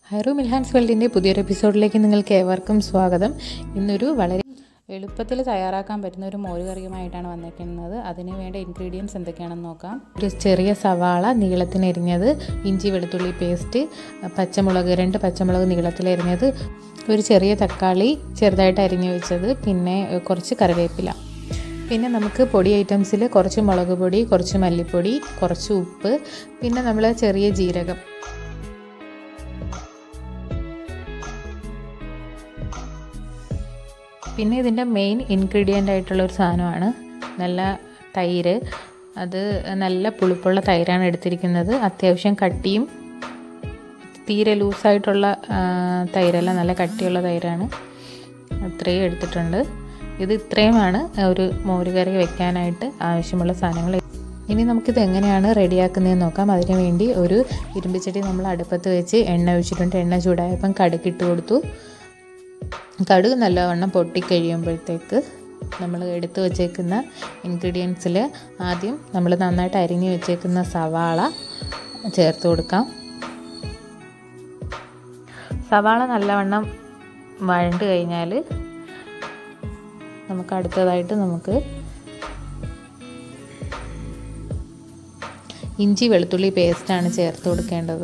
ഹൈറോ മിൽഹാൻസ് വേൾഡിൻ്റെ പുതിയൊരു എപ്പിസോഡിലേക്ക് നിങ്ങൾക്ക് ഏവർക്കും സ്വാഗതം ഇന്നൊരു വളരെ എളുപ്പത്തിൽ തയ്യാറാക്കാൻ പറ്റുന്ന ഒരു മോര് കറിയുമായിട്ടാണ് വന്നിരിക്കുന്നത് അതിന് വേണ്ട ഇൻഗ്രീഡിയൻസ് എന്തൊക്കെയാണെന്ന് നോക്കാം ഒരു ചെറിയ സവാള നീളത്തിന് എരിഞ്ഞത് ഇഞ്ചി വെളുത്തുള്ളി പേസ്റ്റ് പച്ചമുളക് രണ്ട് പച്ചമുളക് നീളത്തിൽ എരിഞ്ഞത് ഒരു ചെറിയ തക്കാളി ചെറുതായിട്ട് അരിഞ്ഞു വെച്ചത് പിന്നെ കുറച്ച് കറിവേപ്പില പിന്നെ നമുക്ക് പൊടി ഐറ്റംസിൽ കുറച്ച് മുളക് പൊടി കുറച്ച് മല്ലിപ്പൊടി കുറച്ച് ഉപ്പ് പിന്നെ നമ്മൾ ചെറിയ ജീരകം പിന്നെ ഇതിൻ്റെ മെയിൻ ഇൻഗ്രീഡിയൻ്റ് ആയിട്ടുള്ള ഒരു സാധനമാണ് നല്ല തൈര് അത് നല്ല പുളിപ്പുള്ള തൈരാണ് എടുത്തിരിക്കുന്നത് അത്യാവശ്യം കട്ടിയും തീരെ ലൂസായിട്ടുള്ള തൈരല്ല നല്ല കട്ടിയുള്ള തൈരാണ് അത്രയും എടുത്തിട്ടുണ്ട് ഇത് ഇത്രയുമാണ് ഒരു മോരുകറി വെക്കാനായിട്ട് ആവശ്യമുള്ള സാധനങ്ങൾ ഇനി നമുക്കിത് എങ്ങനെയാണ് റെഡിയാക്കുന്നതെന്ന് നോക്കാം അതിനു വേണ്ടി ഒരു ഇരുമ്പിച്ചട്ടി നമ്മൾ അടുപ്പത്ത് വെച്ച് എണ്ണ ഒഴിച്ചിട്ടുണ്ട് എണ്ണ ചൂടായപ്പം കടുകിട്ട് കൊടുത്തു കടുക് നല്ലവണ്ണം പൊട്ടിക്കഴിയുമ്പോഴത്തേക്ക് നമ്മൾ എടുത്തു വച്ചേക്കുന്ന ഇൻഗ്രീഡിയൻസിൽ ആദ്യം നമ്മൾ നന്നായിട്ട് അരിഞ്ഞു വെച്ചേക്കുന്ന സവാള ചേർത്ത് കൊടുക്കാം സവാള നല്ലവണ്ണം വഴണ്ട് കഴിഞ്ഞാൽ നമുക്ക് അടുത്തതായിട്ട് നമുക്ക് ഇഞ്ചി വെളുത്തുള്ളി പേസ്റ്റാണ് ചേർത്ത് കൊടുക്കേണ്ടത്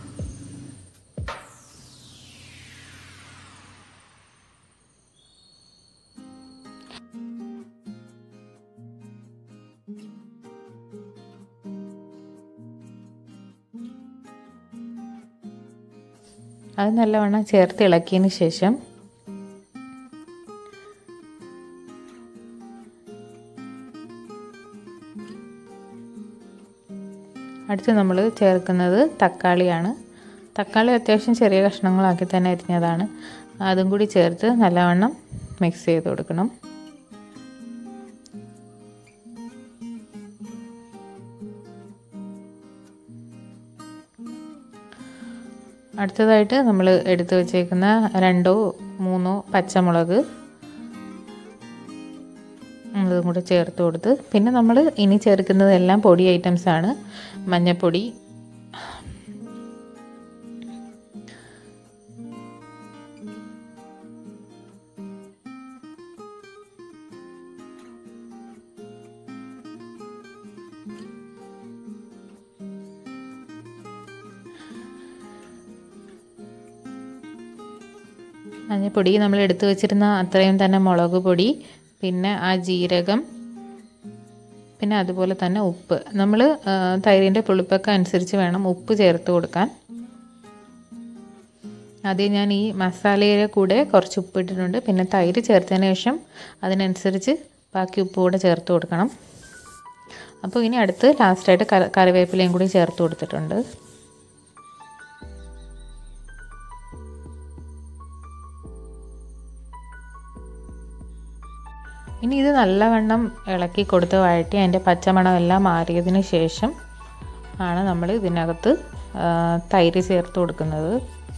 അത് നല്ലവണ്ണം ചേർത്ത് ഇളക്കിയതിന് ശേഷം അടുത്ത് നമ്മൾ ചേർക്കുന്നത് തക്കാളിയാണ് തക്കാളി അത്യാവശ്യം ചെറിയ കഷ്ണങ്ങളാക്കി തന്നെ അരിഞ്ഞതാണ് അതും കൂടി ചേർത്ത് നല്ലവണ്ണം മിക്സ് ചെയ്ത് കൊടുക്കണം അടുത്തതായിട്ട് നമ്മൾ എടുത്തു വച്ചേക്കുന്ന രണ്ടോ മൂന്നോ പച്ചമുളക് അതും കൂടെ ചേർത്ത് കൊടുത്ത് പിന്നെ നമ്മൾ ഇനി ചേർക്കുന്നതെല്ലാം പൊടി ഐറ്റംസ് ആണ് മഞ്ഞൾപ്പൊടി മഞ്ഞൾപ്പൊടി നമ്മൾ എടുത്തു വെച്ചിരുന്ന അത്രയും തന്നെ മുളക് പൊടി പിന്നെ ആ ജീരകം പിന്നെ അതുപോലെ തന്നെ ഉപ്പ് നമ്മൾ തൈരിൻ്റെ പുളിപ്പൊക്കെ അനുസരിച്ച് വേണം ഉപ്പ് ചേർത്ത് കൊടുക്കാൻ ആദ്യം ഞാൻ ഈ മസാലയുടെ കൂടെ കുറച്ച് ഉപ്പ് ഇട്ടിട്ടുണ്ട് പിന്നെ തൈര് ചേർത്തതിന് ശേഷം അതിനനുസരിച്ച് ബാക്കി ഉപ്പ് കൂടെ ചേർത്ത് കൊടുക്കണം അപ്പോൾ ഇനി അടുത്ത് ലാസ്റ്റായിട്ട് കറിവേപ്പിലയും കൂടി ചേർത്ത് കൊടുത്തിട്ടുണ്ട് ഇനി ഇത് നല്ലവണ്ണം ഇളക്കി കൊടുത്ത് വഴറ്റി അതിൻ്റെ പച്ചമണമെല്ലാം മാറിയതിന് ശേഷം ആണ് നമ്മൾ ഇതിനകത്ത് തൈര് ചേർത്ത് കൊടുക്കുന്നത്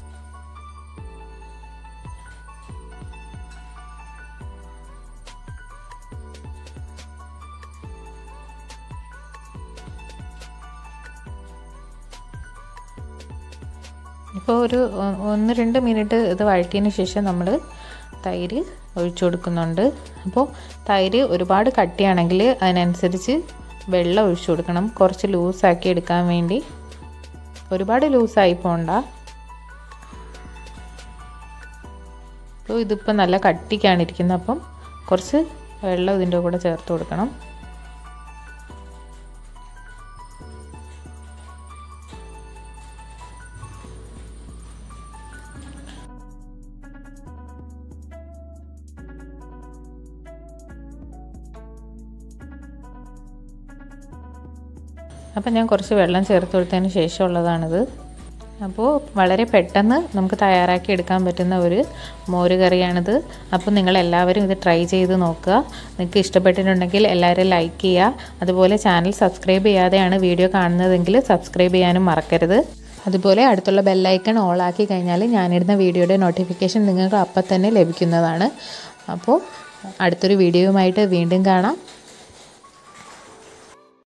ഇപ്പോൾ ഒരു ഒന്ന് രണ്ട് മിനിറ്റ് ഇത് വഴറ്റിയതിന് ശേഷം നമ്മൾ തൈര് ഒഴിച്ചു കൊടുക്കുന്നുണ്ട് അപ്പോൾ തൈര് ഒരുപാട് കട്ടിയാണെങ്കിൽ അതിനനുസരിച്ച് വെള്ളം ഒഴിച്ചു കൊടുക്കണം കുറച്ച് ലൂസാക്കി എടുക്കാൻ വേണ്ടി ഒരുപാട് ലൂസായി പോണ്ട അപ്പോൾ ഇതിപ്പോൾ നല്ല കട്ടിക്കാണ് ഇരിക്കുന്നത് അപ്പം കുറച്ച് വെള്ളം ഇതിൻ്റെ കൂടെ ചേർത്ത് കൊടുക്കണം അപ്പം ഞാൻ കുറച്ച് വെള്ളം ചേർത്ത് കൊടുത്തതിന് ശേഷമുള്ളതാണിത് അപ്പോൾ വളരെ പെട്ടെന്ന് നമുക്ക് തയ്യാറാക്കി എടുക്കാൻ പറ്റുന്ന ഒരു മോര് കറിയാണിത് അപ്പോൾ നിങ്ങൾ എല്ലാവരും ഇത് ട്രൈ ചെയ്ത് നോക്കുക നിങ്ങൾക്ക് ഇഷ്ടപ്പെട്ടിട്ടുണ്ടെങ്കിൽ എല്ലാവരും ലൈക്ക് ചെയ്യുക അതുപോലെ ചാനൽ സബ്സ്ക്രൈബ് ചെയ്യാതെയാണ് വീഡിയോ കാണുന്നതെങ്കിൽ സബ്സ്ക്രൈബ് ചെയ്യാനും മറക്കരുത് അതുപോലെ അടുത്തുള്ള ബെല്ലൈക്കൺ ഓൾ ആക്കി കഴിഞ്ഞാൽ ഞാനിടുന്ന വീഡിയോയുടെ നോട്ടിഫിക്കേഷൻ നിങ്ങൾക്ക് അപ്പം തന്നെ ലഭിക്കുന്നതാണ് അപ്പോൾ അടുത്തൊരു വീഡിയോയുമായിട്ട് വീണ്ടും കാണാം